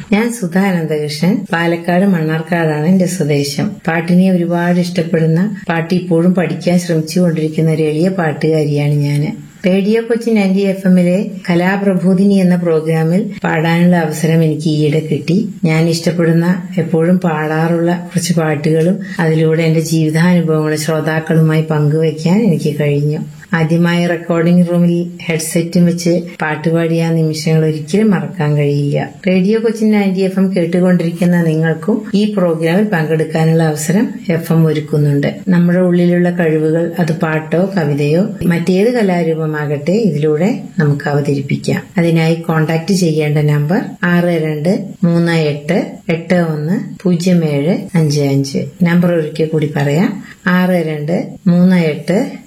ഞാൻ സുധാ അനന്തകൃഷ്ണൻ പാലക്കാട് മണ്ണാർക്കാടാണ് എന്റെ സ്വദേശം പാട്ടിനെ ഒരുപാട് ഇഷ്ടപ്പെടുന്ന പാട്ട് ഇപ്പോഴും പഠിക്കാൻ ശ്രമിച്ചുകൊണ്ടിരിക്കുന്ന ഒരു എളിയ പാട്ടുകാരിയാണ് ഞാൻ റേഡിയോ കൊച്ചി നയൻറ്റി എഫ് എമ്മിലെ കലാപ്രബോധിനി എന്ന പ്രോഗ്രാമിൽ പാടാനുള്ള അവസരം എനിക്ക് ഈയിടെ കിട്ടി ഞാൻ ഇഷ്ടപ്പെടുന്ന എപ്പോഴും പാടാറുള്ള കുറച്ച് പാട്ടുകളും അതിലൂടെ എന്റെ ജീവിതാനുഭവങ്ങളും ശ്രോതാക്കളുമായി പങ്കുവയ്ക്കാൻ എനിക്ക് കഴിഞ്ഞു ആദ്യമായി റെക്കോർഡിംഗ് റൂമിൽ ഹെഡ്സെറ്റും വെച്ച് പാട്ടുപാടിയ ആ നിമിഷങ്ങൾ ഒരിക്കലും മറക്കാൻ കഴിയില്ല radio Cochin ninety F M കേട്ടുകൊണ്ടിരിക്കുന്ന നിങ്ങൾക്കും ഈ പ്രോഗ്രാമിൽ പങ്കെടുക്കാനുള്ള അവസരം എഫ് എം ഒരുക്കുന്നുണ്ട് നമ്മുടെ ഉള്ളിലുള്ള കഴിവുകൾ അത് പാട്ടോ കവിതയോ മറ്റേത് കലാരൂപമാകട്ടെ ഇതിലൂടെ നമുക്ക് അവതരിപ്പിക്കാം അതിനായി കോൺടാക്ട് ചെയ്യേണ്ട നമ്പർ ആറ് രണ്ട് മൂന്ന് എട്ട് എട്ട് ഒന്ന് പൂജ്യം ഏഴ് അഞ്ച് അഞ്ച് നമ്പർ ഒരിക്കൽ കൂടി പറയാം ആറ് രണ്ട് മൂന്ന് എട്ട്